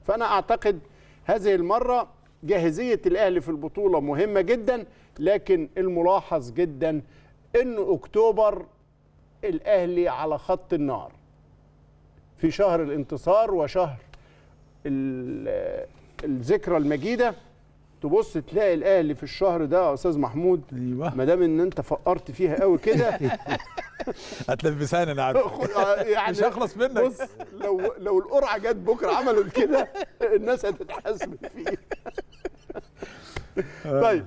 فانا اعتقد هذه المره جاهزيه الاهلي في البطوله مهمه جدا لكن الملاحظ جدا ان اكتوبر الاهلي على خط النار في شهر الانتصار وشهر ال- الذكرى المجيده تبص تلاقي الاهلي في الشهر ده يا استاذ محمود ايوه ما دام ان انت فقرت فيها قوي كده هتلبساني انا عارف يعني مش هخلص منك. بص لو لو القرعه جت بكره عملت كده الناس هتتحاسب فيه طيب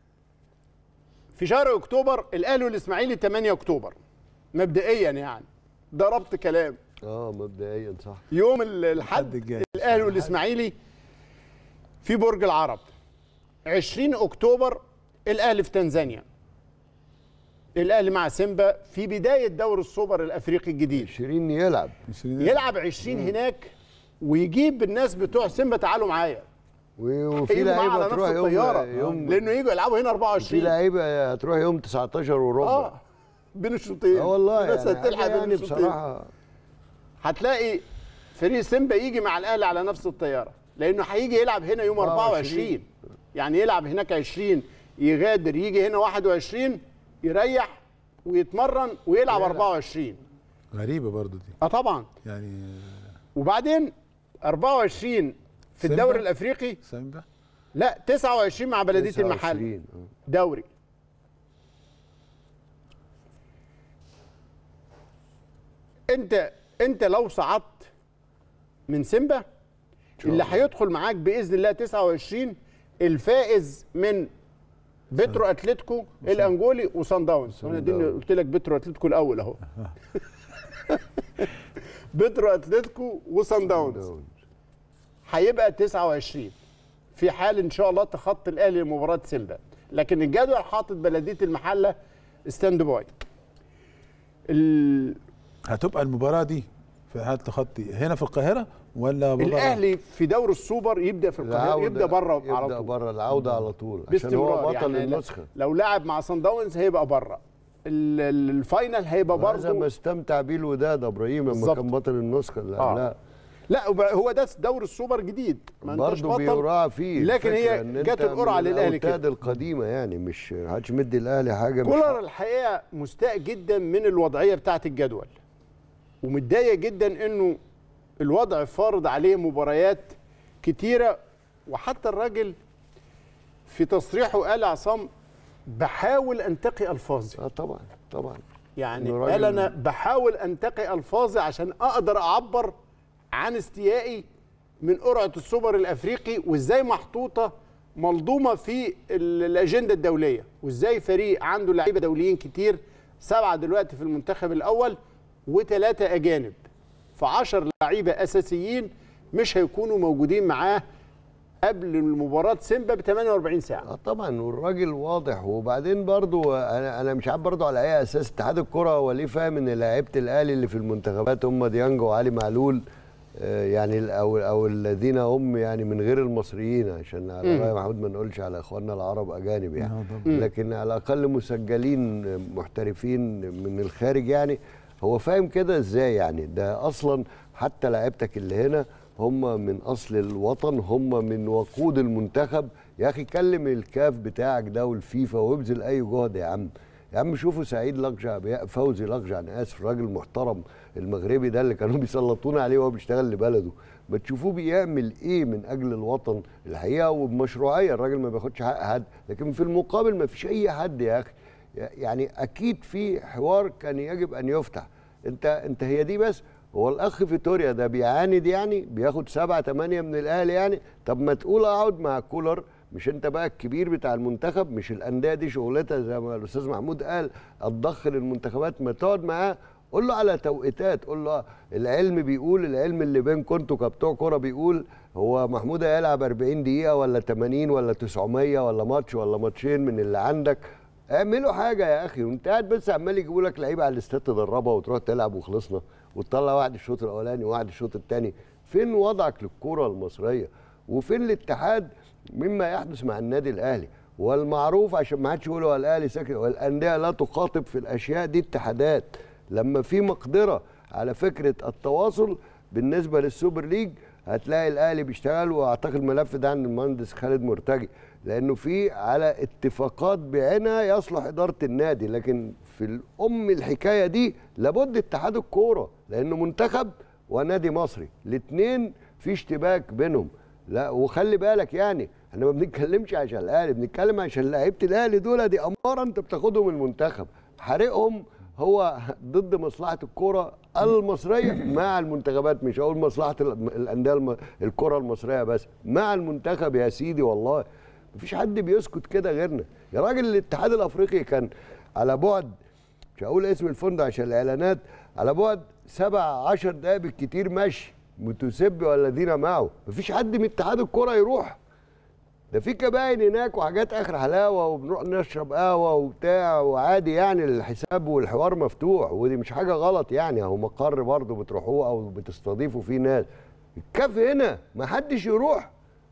في شهر اكتوبر الاهلي والاسماعيلي 8 اكتوبر مبدئيا يعني ده ربط كلام اه مبدئيا صح يوم ال- الحد الحد الجاي. الاهلي والاسماعيلي في برج العرب 20 اكتوبر الاهلي في تنزانيا الاهلي مع سيمبا في بدايه دور السوبر الافريقي الجديد شيرين يلعب يلعب 20 هناك ويجيب الناس بتوع سيمبا تعالوا معايا و- وفي هيجوا معاه على لعيبه نفس تروح يوم الطياره يوم لانه يجوا يلعبوا هنا في 24 لعيبه هتروح يوم 19 وربع اه بين الشوطين اه والله في ناس يعني, هتلحق حاجة بين يعني الشوطين بصراحه هتلاقي فريق سيمبا يجي مع الاهلي على نفس الطياره لانه هيجي يلعب هنا يوم 24 يعني يلعب هناك 20 يغادر يجي هنا 21 يريح ويتمرن ويلعب 24 غريبه برضو دي اه طبعا يعني وبعدين 24 في سيمبا؟ الدوري الافريقي سامبا لا 29 مع بلديه المحل 29 آه. دوري انت انت لو صعدت من سيمبا اللي هيدخل معاك باذن الله 29 الفائز من بترو اتلتيكو الانجولي وصن داونز انا دي داونز. قلت لك بترو اتلتيكو الاول اهو بترو اتلتيكو وصن داونز هيبقى 29 في حال ان شاء الله تخطي الاهلي لمباراه سيمبا لكن الجدول حاطط بلديه المحله ستاند باي ال- هتبقى المباراه دي في حاله تخطي هنا في القاهره ولا بره الاهلي في دور السوبر يبدا في القاهره العودة- يبدا بره على يبدا طول بره العوده على طول عشان هو باستمرار بطل يعني النسخه لو لعب مع صن داونز هيبقى بره ال- ال- الفاينل هيبقى هذا ما برضه استمتع بيه الوداد ابراهيم لما بالظبط. كان بطل النسخه لا آه. لا لا وب- هو ده دور السوبر جديد ما انتش برضه بطل بيراعى فيه لكن الفكرة هي إن جت أنت القرعه من للاهلي الأوتاد كده القديمه يعني مش محدش مدي الاهلي حاجه مش كولر الحقيقه مستاء جدا من الوضعيه بتاعه الجدول ومتضايق جدا انه الوضع فارض عليه مباريات كتيره وحتى الراجل في تصريحه قال عصام بحاول انتقي الفاظي اه طبعا طبعا يعني إنه قال راجل- انا بحاول انتقي الفاظي عشان اقدر اعبر عن استيائي من قرعه السوبر الافريقي وازاي محطوطه ملضومه في ال- الاجنده الدوليه وازاي فريق عنده لعيبه دوليين كتير سبعه دلوقتي في المنتخب الاول وثلاثه اجانب فعشر لعيبه اساسيين مش هيكونوا موجودين معاه قبل مباراه سيمبا ب 48 ساعه اه طبعا والراجل واضح وبعدين برضو انا انا مش عارف برضو على اي اساس اتحاد الكره هو ليه فاهم ان لعيبه الاهلي اللي في المنتخبات هم ديانج وعلي معلول آه، يعني ال- او او الذين هم يعني من غير المصريين عشان على راي محمود ما نقولش على اخواننا العرب اجانب يعني آه طبعاً. لكن على الاقل مسجلين محترفين من الخارج يعني هو فاهم كده ازاي يعني ده اصلا حتى لعيبتك اللي هنا هم من اصل الوطن هم من وقود المنتخب يا اخي كلم الكاف بتاعك ده والفيفا وابذل اي جهد يا عم يا عم شوفوا سعيد لقجع بي- فوزي لقجع انا اسف راجل محترم المغربي ده اللي كانوا بيسلطونا عليه وهو بيشتغل لبلده ما تشوفوه بيعمل ايه من اجل الوطن الحقيقه وبمشروعيه الراجل ما بياخدش حق حد لكن في المقابل ما فيش اي حد يا اخي يعني اكيد في حوار كان يجب ان يفتح انت انت هي دي بس هو الاخ فيتوريا ده بيعاند يعني بياخد سبعة تمانية من الاهلي يعني طب ما تقول اقعد مع كولر مش انت بقى الكبير بتاع المنتخب مش الانديه دي شغلتها زي ما الاستاذ محمود قال الضخ للمنتخبات ما تقعد معاه قول له على توقيتات قول له العلم بيقول العلم اللي بينكم انتوا كبتوع كوره بيقول هو محمود هيلعب 40 دقيقه ولا 80 ولا 900 ولا ماتش ولا ماتشين من اللي عندك اعملوا حاجه يا اخي وانت قاعد بس عمال يجيبوا لك لعيبه على الاستاد تدربها وتروح تلعب وخلصنا وتطلع واحد الشوط الاولاني وواحد الشوط الثاني فين وضعك للكره المصريه وفين الاتحاد مما يحدث مع النادي الاهلي والمعروف عشان ما حدش يقول هو الاهلي ساكت والانديه لا تخاطب في الاشياء دي اتحادات لما في مقدره على فكره التواصل بالنسبه للسوبر ليج هتلاقي الاهلي بيشتغل واعتقد الملف ده عند المهندس خالد مرتجي لانه في على اتفاقات بعينها يصلح اداره النادي لكن في الام الحكايه دي لابد اتحاد الكوره لانه منتخب ونادي مصري الاثنين في اشتباك بينهم لا وخلي بالك يعني احنا ما بنتكلمش عشان الاهلي بنتكلم عشان لعيبه الاهلي دول دي اماره انت بتاخدهم المنتخب حريقهم هو ضد مصلحه الكره المصريه مع المنتخبات مش هقول مصلحه ال- الانديه الم- الكره المصريه بس مع المنتخب يا سيدي والله مفيش حد بيسكت كده غيرنا يا راجل الاتحاد الافريقي كان على بعد مش هقول اسم الفندق عشان الاعلانات على بعد سبع عشر دقايق بالكتير مشي متسبي والذين معه مفيش حد من اتحاد الكره يروح ده في كباين هناك وحاجات اخر حلاوه وبنروح نشرب قهوه وبتاع وعادي يعني الحساب والحوار مفتوح ودي مش حاجه غلط يعني اهو مقر برضه بتروحوه او بتستضيفوا فيه ناس الكاف هنا ما حدش يروح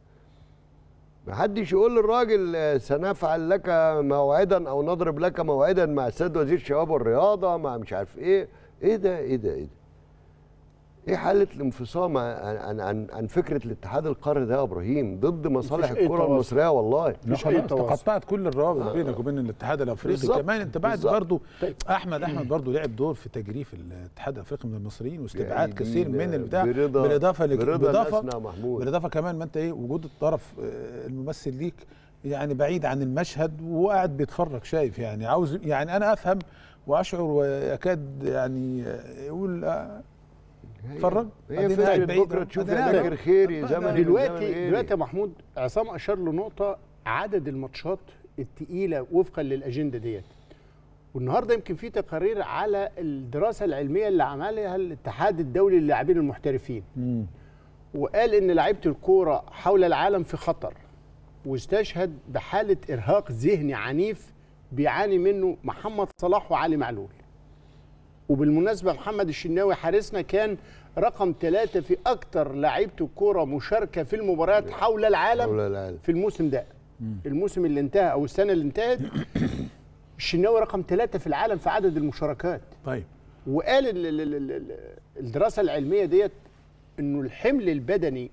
ما حدش يقول للراجل آه، سنفعل لك موعدا او نضرب لك موعدا مع السيد وزير الشباب والرياضه مع مش عارف ايه ايه ده ايه ده ايه ده ايه حاله الانفصام عن عن عن, عن فكره الاتحاد القاري ده يا ابراهيم ضد مصالح مفيش أي الكره تواصل. المصريه والله لا مفيش أي خلاص تواصل. تقطعت كل الروابط بينك وبين الاتحاد الافريقي بالظبط، كمان انت بعد بالظبط. برضو طيب. احمد احمد برضو لعب دور في تجريف الاتحاد الافريقي من المصريين واستبعاد يا كثير دينا، من البتاع برضا- بالاضافه لك- برضا بالاضافه ناسنا يا محمود. بالاضافه كمان ما انت ايه وجود الطرف آه، الممثل ليك يعني بعيد عن المشهد وقاعد بيتفرج شايف يعني عاوز يعني انا افهم واشعر ويكاد يعني آه، يقول آه، اتفرج هي بعدين فكره قاعد بعيد بكره أهو. تشوف بعدين قاعد ذاكر أهو. خيري آه، زمن ده- دلوقتي دلوقتي يا محمود عصام اشار لنقطه عدد الماتشات الثقيله وفقا للاجنده ديت والنهارده يمكن في تقارير على الدراسه العلميه اللي عملها الاتحاد الدولي للاعبين المحترفين مم. وقال ان لعيبه الكوره حول العالم في خطر واستشهد بحاله ارهاق ذهني عنيف بيعاني منه محمد صلاح وعلي معلول وبالمناسبه محمد الشناوي حارسنا كان رقم ثلاثة في أكثر لعيبة الكورة مشاركة في المباريات حول العالم حول العالم. في الموسم ده الموسم اللي انتهى أو السنة اللي انتهت الشناوي رقم ثلاثة في العالم في عدد المشاركات طيب وقال ال- ال- ال- ال- الدراسه العلميه ديت انه الحمل البدني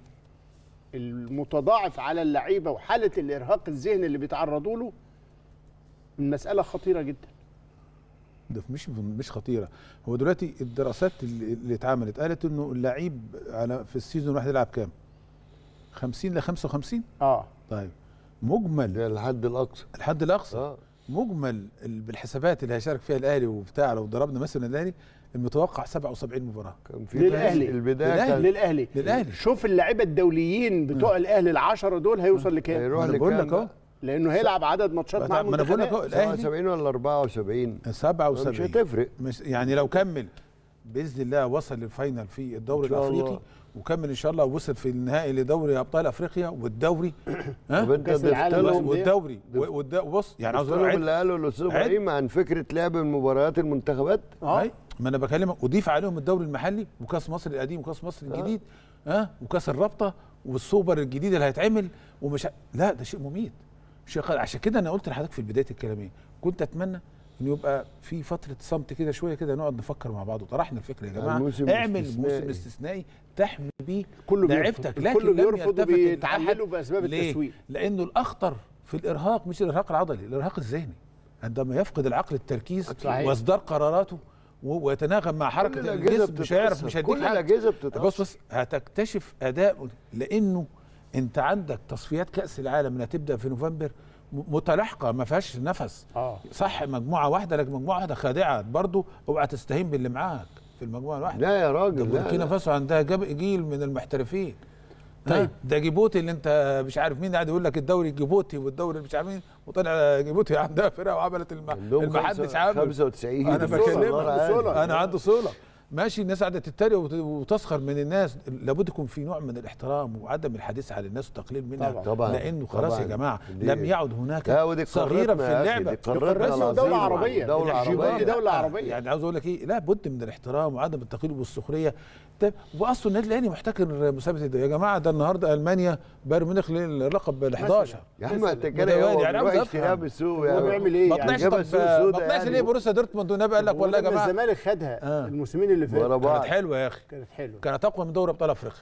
المتضاعف على اللعيبه وحاله الارهاق الذهني اللي بيتعرضوا له المساله خطيره جدا ده مش مش خطيره هو دلوقتي الدراسات اللي, اللي اتعملت قالت انه اللعيب على في السيزون الواحد يلعب كام 50 ل 55 اه طيب مجمل ده الحد الاقصى الحد الاقصى اه مجمل ال- بالحسابات اللي هيشارك فيها الاهلي وبتاع لو ضربنا مثلا الاهلي المتوقع 77 مباراه كان في للأهلي. البدايه للأهلي. كان للاهلي للأهلي. شوف اللعيبه الدوليين بتوع الاهلي العشرة دول هيوصل لكام هيروح انا بقول لكام لك اهو لانه هيلعب عدد ماتشات مع ما انا بقول لك اهو المنتخبات الاهلي 77 ولا 74 77 مش هتفرق مش يعني لو كمل باذن الله وصل للفاينل في الدوري إن شاء الله. الافريقي وكمل ان شاء الله وصل في النهائي لدوري ابطال افريقيا والدوري ها طب انت كأس العالم ضفت بس لهم والدوري. والدوري والد- وبص يعني عاوز ضفت اقول لهم عد- اللي قاله الاستاذ عد. ابراهيم عن فكره لعب المباريات المنتخبات اه أي، ما انا بكلمك اضيف عليهم الدوري المحلي وكاس مصر القديم وكاس مصر الجديد ها وكاس الرابطه والسوبر الجديد اللي هيتعمل ومش ه- لا ده شيء مميت شيء قل- عشان كده انا قلت لحضرتك في بدايه الكلام ايه كنت اتمنى ان يبقى في فتره صمت كده شويه كده نقعد نفكر مع بعض وطرحنا الفكره يا جماعه موسم اعمل استثنائي. موسم استثنائي تحمي بيه كله لعبتك بيرفض. لكن كله لم بيرفض يلتفت وبيتعللوا الأحد. بأسباب ليه؟ التسويق. لانه الاخطر في الارهاق مش الارهاق العضلي الارهاق الذهني عندما يفقد العقل التركيز صحيح. واصدار قراراته و- ويتناغم مع حركه الأجهزة الجسم مش هيعرف مش بتتأثر. هيديك كل حق. الأجهزة بتتأثر. بص بص هتكتشف اداء لانه انت عندك تصفيات كاس العالم اللي هتبدا في نوفمبر م- متلاحقه ما فيهاش نفس اه صح مجموعه واحده لكن مجموعه واحده خادعه برضه اوعى تستهين باللي معاك في المجموعه الواحده لا يا ده راجل لا بوركينا لا. فاسو عندها جاب جيل من المحترفين طيب طيب. ده جيبوتي اللي انت مش عارف مين قاعد يقول لك الدوري الجيبوتي والدوري مش عارف مين وطلع جيبوتي عندها فرقه وعملت الم... عندهم المحدش خمسة- عامل 95 انا بالصورة، بكلمك الله عنده عالم. صورة. انا عنده صوره ماشي الناس قاعده تتريق وت- وتسخر من الناس لابد يكون في نوع من الاحترام وعدم الحديث على الناس والتقليل منها طبعاً. طبعاً. لانه خلاص يا طبعاً. جماعه دي- لم يعد هناك لا ودي صغيره قارتنا في يا أخي، اللعبه دي قارتنا بس دولة العظيمة. عربية. دولة الجيبوتي عربية دولة لا، عربية. يعني عاوز اقول لك ايه لا بد من الاحترام وعدم التقليد والسخريه طيب واصلا النادي الاهلي محتكر مسابقه ده يا جماعه ده النهارده المانيا بايرن ميونخ اللقب ال 11 يا عم انت كده متوالي، هو يعني عاوز بيروح أفهم. يشتريها بالسوق هو يعني بيعمل ايه ما يعني طلعش جابها طب السوق السوداء ما طلعش يعني. ليه بروسيا دورتموند والنبي قال لك والله يا ولما جماعه الزمالك خدها آه. الموسمين اللي ورا فاتوا بعض كانت حلوه يا اخي كانت حلوه كانت اقوى من دوري ابطال افريقيا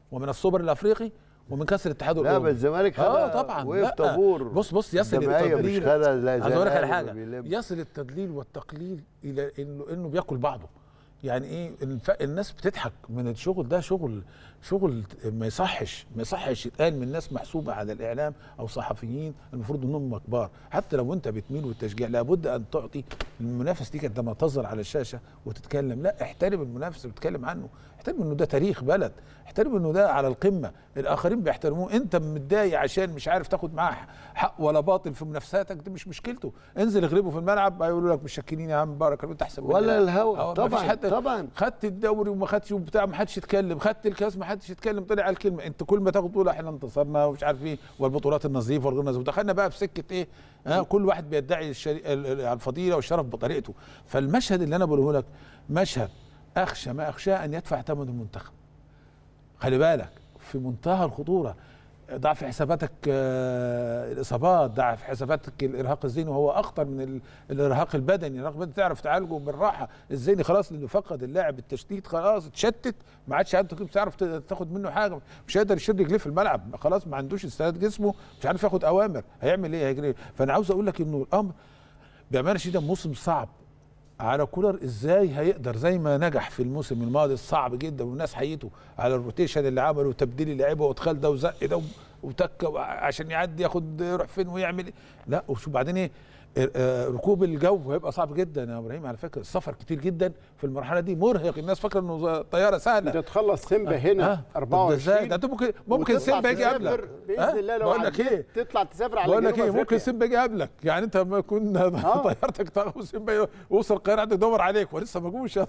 ومن السوبر الافريقي ومن كاس الاتحاد لا الاوروبي بس الزمالك اه خدها طبعا وقف لا. طابور بص بص يصل الجمعية مش التدليل خدها زي عايز اقول لك على زمان حاجه وبيلم. يصل التدليل والتقليل الى انه انه بياكل بعضه يعني ايه الف- الناس بتضحك من الشغل ده شغل شغل ما يصحش ما يصحش يتقال من ناس محسوبه على الاعلام او صحفيين المفروض انهم كبار حتى لو انت بتميل والتشجيع لابد ان تعطي المنافس ليك عندما تظهر على الشاشه وتتكلم لا احترم المنافس اللي بتتكلم عنه احترم انه ده تاريخ بلد احترم انه ده على القمه الاخرين بيحترموه انت متضايق عشان مش عارف تاخد معاه حق ولا باطل في منافساتك دي مش مشكلته انزل اغلبه في الملعب هيقولوا لك مش شاكرين يا عم بارك الله انت احسن مننا. ولا الهوا. أو طبعاً، مفيش حد طبعاً. خدت الدوري وما خدتش وبتاع ما حدش يتكلم خدت الكاس ما حدش يتكلم طلع على الكلمه انت كل ما تاخد تقول احنا انتصرنا ومش عارف ايه والبطولات النظيفه والغير نظيفه دخلنا بقى في سكه ايه ها كل واحد بيدعي الشري... ال- ال- الفضيله والشرف بطريقته فالمشهد اللي انا بقوله لك مشهد اخشى ما اخشاه ان يدفع ثمن المنتخب خلي بالك في منتهى الخطوره ضع في حساباتك آه، الاصابات ضع في حساباتك الارهاق الذهني وهو اخطر من ال- الارهاق البدني الارهاق البدني تعرف تعالجه بالراحه الذهني خلاص لانه فقد اللاعب التشتيت خلاص اتشتت ما عادش عنده كده تعرف ت- تاخد منه حاجه مش هيقدر يشد رجليه في الملعب خلاص ما عندوش استعداد جسمه مش عارف ياخد اوامر هيعمل ايه هيجري إيه؟ فانا عاوز اقول لك انه الامر بامانه شديده موسم صعب على كولر ازاي هيقدر زي ما نجح في الموسم الماضي الصعب جدا والناس حيته على الروتيشن اللي عمله وتبديل اللعيبه وادخال ده وزق ده وتك عشان يعدي ياخد يروح فين ويعمل ايه لا وشوف بعدين ايه آه، آه، ركوب الجو هيبقى صعب جدا يا ابراهيم على فكره السفر كتير جدا في المرحله دي مرهق الناس فاكره انه طياره انت سهله تخلص سيمبا هنا طب ده ازاي 24 ده انت ممكن ممكن وتطلع سيمبا يجي تسافر قبلك باذن ها؟ الله لو بقول لك عديت ايه تطلع تسافر على بقول لك جنوب ايه ممكن أفريقيا. سيمبا يجي قبلك يعني انت لما يكون طيارتك تاخد سيمبا يوصل القاهره عندك يدور عليك ولسه ما جوش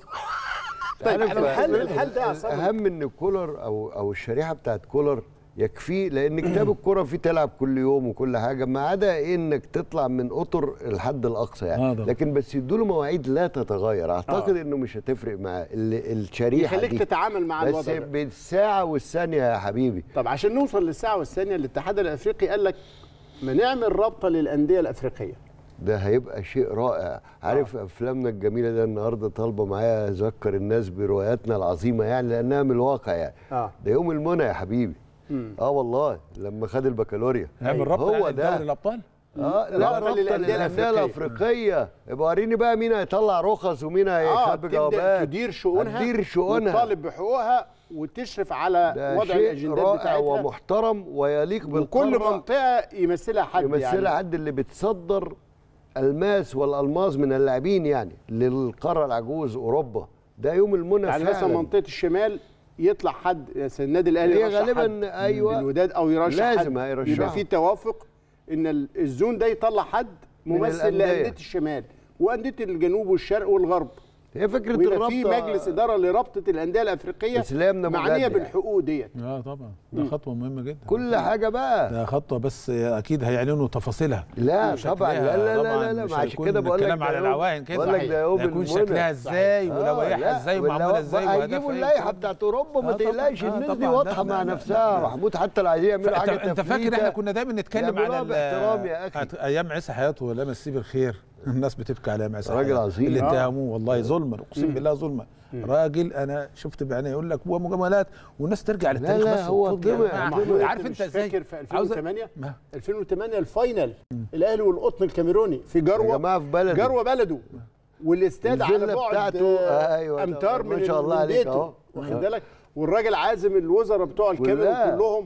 طيب عارف الحل ال- الحل ده يا عصام الاهم ان كولر او او الشريحه بتاعت كولر يكفيه لان كتاب الكره فيه تلعب كل يوم وكل حاجه ما عدا إيه انك تطلع من اطر الحد الاقصى آه يعني طبعا. لكن بس يدوا مواعيد لا تتغير اعتقد انه مش هتفرق معاه ال- الشريحه يخليك دي تتعامل مع بس الوضع ده بالساعه والثانيه يا حبيبي طب عشان نوصل للساعه والثانيه الاتحاد الافريقي قال لك ما نعمل رابطه للانديه الافريقيه ده هيبقى شيء رائع عارف آه. افلامنا الجميله ده النهارده طالبه معايا اذكر الناس برواياتنا العظيمه يعني لانها من الواقع يعني اه ده يوم المنى يا حبيبي مم. اه والله لما خد البكالوريا نعمل ربط هو يعني ده. دوري الابطال اه رابطة لا رابطه للأندية للانديه الأفريقية. الافريقيه يبقى وريني بقى مين هيطلع رخص ومين اه هيخبي تبدا جوابات تدير شؤونها تدير شؤونها وتطالب بحقوقها وتشرف على ده وضع شيء الاجندات رائع بتاعتها ومحترم ويليق وكل بالقاره منطقه يمثلها حد يمثلها يعني حد اللي بتصدر الماس والالماس من اللاعبين يعني للقاره العجوز اوروبا ده يوم المنى يعني فعلا مثلا منطقه الشمال يطلع حد مثلا النادي الاهلي هي يرشح غالباً حد أيوة. الوداد او يرشح لازم حد هيرشحه. يبقى في توافق ان ال- الزون ده يطلع حد من ممثل الأندية. لانديه الشمال وانديه الجنوب والشرق والغرب هي فكره ويبقى في الرابطه مجلس اداره لرابطه الانديه الافريقيه بس لا يمنع معنيه مجدد يعني. بالحقوق ديت اه طبعا ده خطوه مهمه جدا كل حاجه بقى ده خطوه بس اكيد هيعلنوا تفاصيلها لا وشكلها طبعا لا لا لا طبعاً لا, لا مش ما عشان هيكون كده بقول لك الكلام ده على يوم- العواين كده بقول لك ده يوم هيكون المنى. شكلها ازاي آه، ولوائحها لا، ازاي ومعموله واللوا- ازاي هيجيبوا وهدفها إيه اللائحه والكلام بتاعت اوروبا ما آه، طبعاً. تقلقش آه، الناس دي طبعاً. واضحه لا، مع لا، لا، نفسها لا. محمود حتى لو عايزين يعملوا فأنت- حاجه انت فاكر تفليتة، احنا كنا دايما نتكلم يعملوها على ال- باحترام يا أخي. هت- ايام عيسى حياته ولا مسيه بالخير الناس بتبكي على ايام عيسى راجل حياته. عظيم. اللي آه. اتهموه والله ظلما اقسم بالله ظلما راجل انا شفت بعيني يقول لك هو مجاملات والناس ترجع للتاريخ لا، بس هو المفروض يا طمع، جماعة. طمع. عارف انت مش ازاي فاكر في عاوز- 2008 ما- 2008 الفاينل الاهلي والقطن الكاميروني في جروه يا جماعة في بلده. جروه بلده والاستاد على الفيلا بعد بتاعته، آه، أيوة، امتار ما من شاء الله من عليك بيته. أهو. واخد بالك والراجل عازم الوزراء بتوع الكاميرون كلها. كلهم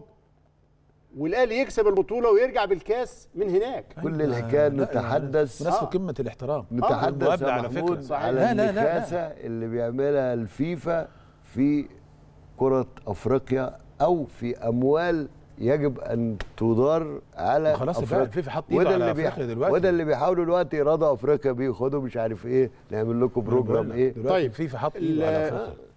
والاهلي يكسب البطوله ويرجع بالكاس من هناك كل أيوة. الحكايه لا، نتحدث وناس في آه. قمه الاحترام نتحدث المقابلة يا على فكرة. محمود صحيح. على لا، لا، لا، لا. النكاسه اللي بيعملها الفيفا في كره افريقيا او في اموال يجب ان تدار على خلاص بقى افريقيا الفيفا حط ايده وده على اللي افريقيا بيح... دلوقتي وده اللي بيحاولوا دلوقتي يرضوا افريقيا بيه خدوا مش عارف ايه نعمل لكم بروجرام ايه دلوقتي طيب. الفيفا حط ال- ايده على افريقيا